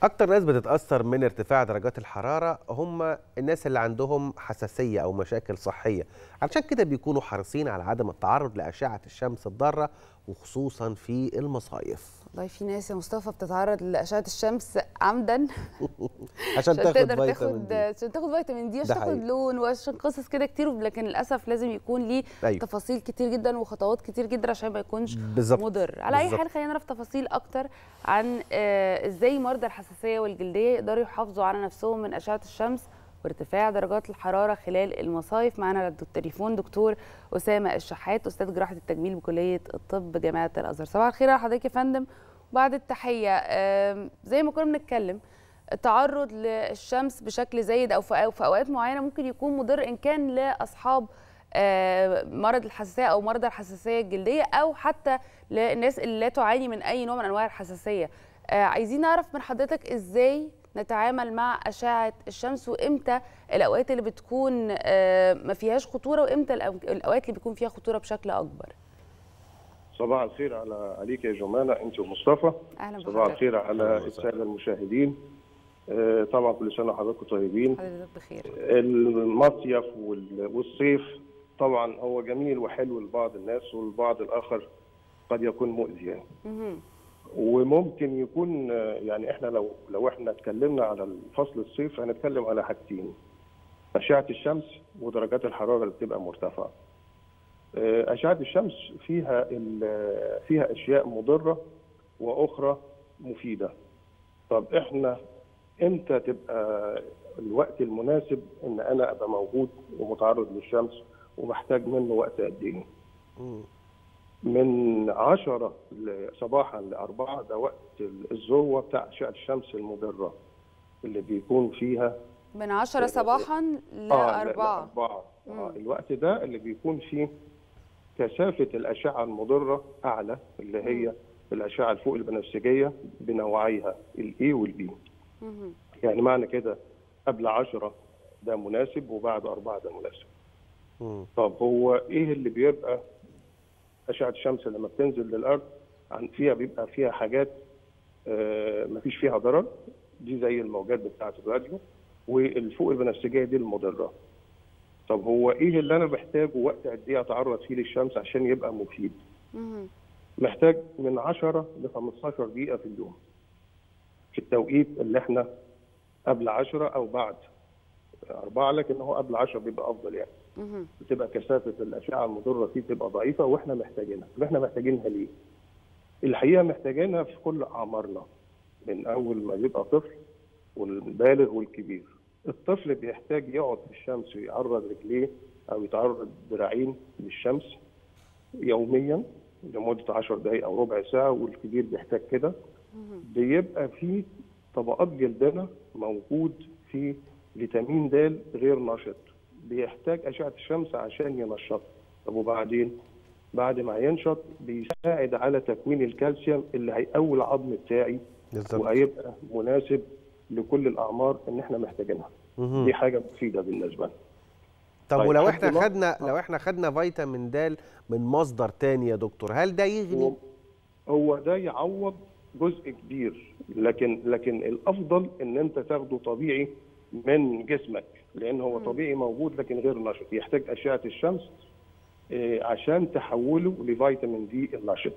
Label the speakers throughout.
Speaker 1: اكتر ناس بتتاثر من ارتفاع درجات الحراره هم الناس اللي عندهم حساسيه او مشاكل صحيه علشان كده بيكونوا حريصين على عدم التعرض لاشعه الشمس الضاره وخصوصا في المصايف
Speaker 2: والله في ناس يا مصطفى بتتعرض لاشعه الشمس عمدا
Speaker 1: عشان تاخد
Speaker 2: تقدر
Speaker 1: فيتامين
Speaker 2: تاخد
Speaker 1: دي.
Speaker 2: عشان تاخد فيتامين دي عشان
Speaker 1: ده
Speaker 2: تاخد
Speaker 1: حقيقي.
Speaker 2: لون وعشان قصص كده كتير لكن للاسف لازم يكون ليه
Speaker 1: أيوة.
Speaker 2: تفاصيل كتير جدا وخطوات كتير جدا عشان ما يكونش
Speaker 1: بالظبط
Speaker 2: مضر على اي
Speaker 1: بالظبط.
Speaker 2: حال خلينا نعرف تفاصيل اكتر عن آه، ازاي مرضى الحساسيه والجلديه يقدروا يحافظوا على نفسهم من اشعه الشمس وارتفاع درجات الحراره خلال المصايف معانا على التليفون دكتور اسامه الشحات استاذ جراحه التجميل بكليه الطب جامعه الازهر صباح الخير على حضرتك يا فندم وبعد التحيه آم، زي ما كنا بنتكلم التعرض للشمس بشكل زايد او في أو في اوقات معينه ممكن يكون مضر ان كان لاصحاب آه، مرض الحساسيه او مرضى الحساسيه الجلديه او حتى للناس اللي لا تعاني من اي نوع من انواع الحساسيه آه، عايزين نعرف من حضرتك ازاي نتعامل مع اشعه الشمس وامتى الاوقات اللي بتكون آه، ما فيهاش خطوره وامتى الأو- الاوقات اللي بيكون فيها خطوره بشكل اكبر
Speaker 3: صباح الخير على عليك يا جمانة انت ومصطفى
Speaker 2: اهلا
Speaker 3: صباح
Speaker 2: بحضرتك
Speaker 3: الخير على
Speaker 1: أهلا وسهلا.
Speaker 3: الساده المشاهدين آه، طبعا كل سنه وحضراتكم طيبين
Speaker 2: حضرتك بخير
Speaker 3: المصيف وال- والصيف طبعا هو جميل وحلو لبعض الناس والبعض الاخر قد يكون مؤذي يعني.
Speaker 2: مهم.
Speaker 3: وممكن يكون آه، يعني احنا لو لو احنا اتكلمنا على فصل الصيف هنتكلم على حاجتين اشعه الشمس ودرجات الحراره اللي بتبقى مرتفعه آه، اشعه الشمس فيها ال- فيها اشياء مضره واخرى مفيده طب احنا امتى تبقى الوقت المناسب ان انا ابقى موجود ومتعرض للشمس ومحتاج منه وقت قد ايه
Speaker 1: مم.
Speaker 3: من 10 صباحا ل 4 ده وقت الذروه بتاع اشعه الشمس المضره اللي بيكون فيها
Speaker 2: من 10 صباحا ل
Speaker 3: لا،
Speaker 2: 4
Speaker 3: أربعة.
Speaker 2: مم.
Speaker 3: آه الوقت ده اللي بيكون فيه كثافه الاشعه المضره اعلى اللي هي الاشعه الفوق البنفسجيه بنوعيها الاي والبي
Speaker 2: مهم.
Speaker 3: يعني معنى كده قبل 10 ده مناسب وبعد 4 ده مناسب
Speaker 1: مم.
Speaker 3: طب هو ايه اللي بيبقى اشعه الشمس لما بتنزل للارض عن فيها بيبقى فيها حاجات آه مفيش فيها ضرر دي زي الموجات بتاعه الراديو والفوق البنفسجيه دي المضره طب هو ايه اللي انا محتاجه وقت قد ايه اتعرض فيه للشمس عشان يبقى مفيد
Speaker 2: مهم.
Speaker 3: محتاج من 10 ل 15 دقيقه في اليوم في التوقيت اللي احنا قبل 10 او بعد 4 لكن هو قبل 10 بيبقى افضل يعني
Speaker 2: مهم.
Speaker 3: بتبقى كثافه الاشعه المضره فيه تبقى ضعيفه واحنا محتاجينها، طب احنا محتاجينها ليه؟ الحقيقه محتاجينها في كل اعمارنا من اول ما يبقى طفل والبالغ والكبير. الطفل بيحتاج يقعد في الشمس ويعرض رجليه او يتعرض ذراعين للشمس يوميا لمده 10 دقائق او ربع ساعه والكبير بيحتاج كده. بيبقى في طبقات جلدنا موجود في فيتامين د غير نشط بيحتاج اشعه الشمس عشان ينشط طب وبعدين بعد ما ينشط بيساعد على تكوين الكالسيوم اللي هيقوي العظم بتاعي
Speaker 1: بالظبط
Speaker 3: وهيبقى مناسب لكل الاعمار ان احنا محتاجينها
Speaker 1: مهم.
Speaker 3: دي حاجه مفيده بالنسبه لنا
Speaker 1: طب
Speaker 3: طيب،
Speaker 1: ولو
Speaker 3: حد
Speaker 1: احنا
Speaker 3: ما-
Speaker 1: خدنا لو احنا خدنا فيتامين د من مصدر تاني يا دكتور هل ده يغني
Speaker 3: هو- هو ده يعوض جزء كبير لكن لكن الافضل ان انت تاخده طبيعي من جسمك لان هو طبيعي موجود لكن غير نشط يحتاج اشعه الشمس آه، عشان تحوله لفيتامين دي النشط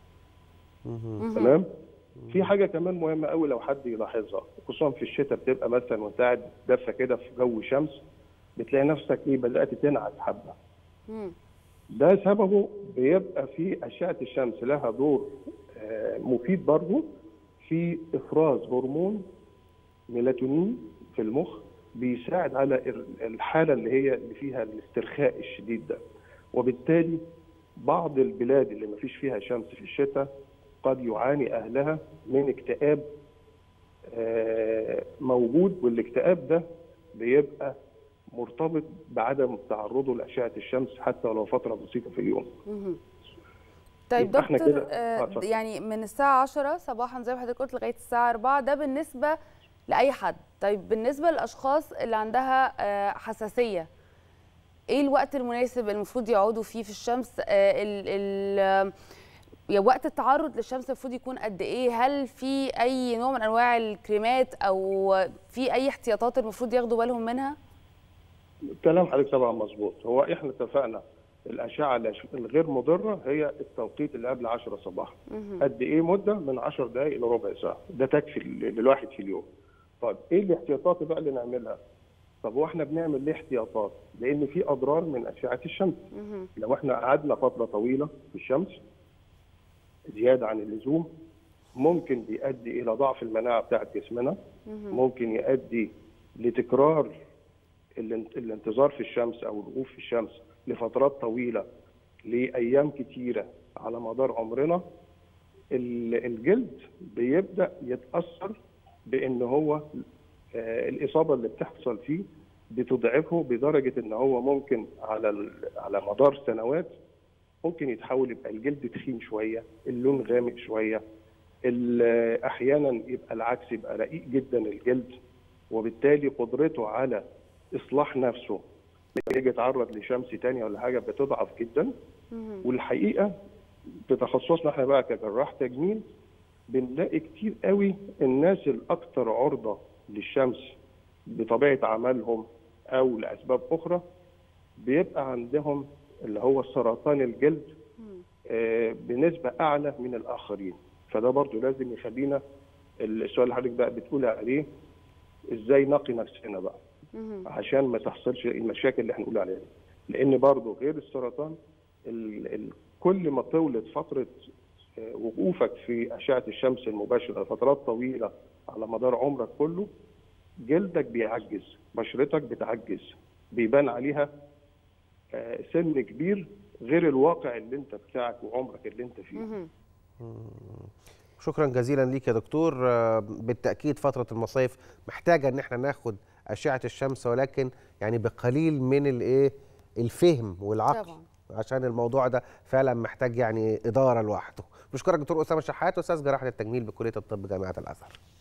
Speaker 1: مهم.
Speaker 3: تمام في حاجه كمان مهمه قوي لو حد يلاحظها خصوصا في الشتاء بتبقى مثلا وانت قاعد دفه كده في جو شمس بتلاقي نفسك ايه بدات تنعس حبه
Speaker 2: مم.
Speaker 3: ده سببه بيبقى في اشعه الشمس لها دور آه، مفيد برضه في افراز هرمون ميلاتونين في المخ بيساعد على ال- الحاله اللي هي اللي فيها الاسترخاء الشديد ده وبالتالي بعض البلاد اللي ما فيش فيها شمس في الشتاء قد يعاني اهلها من اكتئاب آه، موجود والاكتئاب ده بيبقى مرتبط بعدم تعرضه لاشعه الشمس حتى ولو فتره بسيطه في اليوم.
Speaker 2: مهم. طيب
Speaker 3: يبقى إحنا
Speaker 2: دكتور
Speaker 3: كده-
Speaker 2: آه
Speaker 3: آه، اتفضل.
Speaker 2: يعني من الساعة 10 صباحا زي ما حضرتك قلت لغاية الساعة 4 ده بالنسبة لأي حد طيب بالنسبة للأشخاص اللي عندها آه حساسية ايه الوقت المناسب المفروض يقعدوا فيه في الشمس آه ال ال يا وقت التعرض للشمس المفروض يكون قد ايه هل في اي نوع من انواع الكريمات او في اي احتياطات المفروض ياخدوا بالهم منها
Speaker 3: كلام حضرتك طبعا مظبوط هو احنا اتفقنا الاشعه الأش- الغير مضره هي التوقيت اللي قبل 10 صباحا قد ايه مده من 10 دقائق لربع ساعه ده تكفي لل- للواحد في اليوم طيب ايه الاحتياطات بقى اللي نعملها طب واحنا بنعمل ليه احتياطات لان في اضرار من اشعه الشمس لو احنا قعدنا فتره طويله في الشمس زياده عن اللزوم ممكن بيؤدي الى ضعف المناعه بتاعه جسمنا ممكن يؤدي لتكرار الان- الانتظار في الشمس او الوقوف في الشمس لفترات طويله لايام كتيره على مدار عمرنا ال- الجلد بيبدا يتاثر بان هو آه، الاصابه اللي بتحصل فيه بتضعفه بدرجه ان هو ممكن على ال- على مدار سنوات ممكن يتحول يبقى الجلد تخين شويه اللون غامق شويه ال- احيانا يبقى العكس يبقى رقيق جدا الجلد وبالتالي قدرته على اصلاح نفسه لما يجي يتعرض لشمس تانية ولا حاجه بتضعف جدا والحقيقه بتخصصنا احنا بقى كجراح تجميل بنلاقي كتير قوي الناس الاكثر عرضه للشمس بطبيعه عملهم او لاسباب اخرى بيبقى عندهم اللي هو سرطان الجلد آه، بنسبه اعلى من الاخرين فده برضو لازم يخلينا السؤال اللي حضرتك بقى بتقول عليه ازاي نقي نفسنا بقى عشان ما تحصلش المشاكل اللي احنا بنقول عليها دي. لان برضو غير السرطان ال ال كل ما طولت فتره آه، وقوفك في اشعه الشمس المباشره فترات طويله على مدار عمرك كله جلدك بيعجز بشرتك بتعجز بيبان عليها آه، سن كبير غير الواقع اللي انت بتاعك وعمرك اللي انت فيه
Speaker 1: شكرا جزيلا ليك يا دكتور آه، بالتاكيد فتره المصايف محتاجه ان احنا ناخد اشعه الشمس ولكن يعني بقليل من الايه الفهم والعقل
Speaker 2: طبعاً.
Speaker 1: عشان الموضوع ده فعلا محتاج يعني اداره لوحده بشكرك دكتور اسامه شحات استاذ جراحه التجميل بكليه الطب جامعه الازهر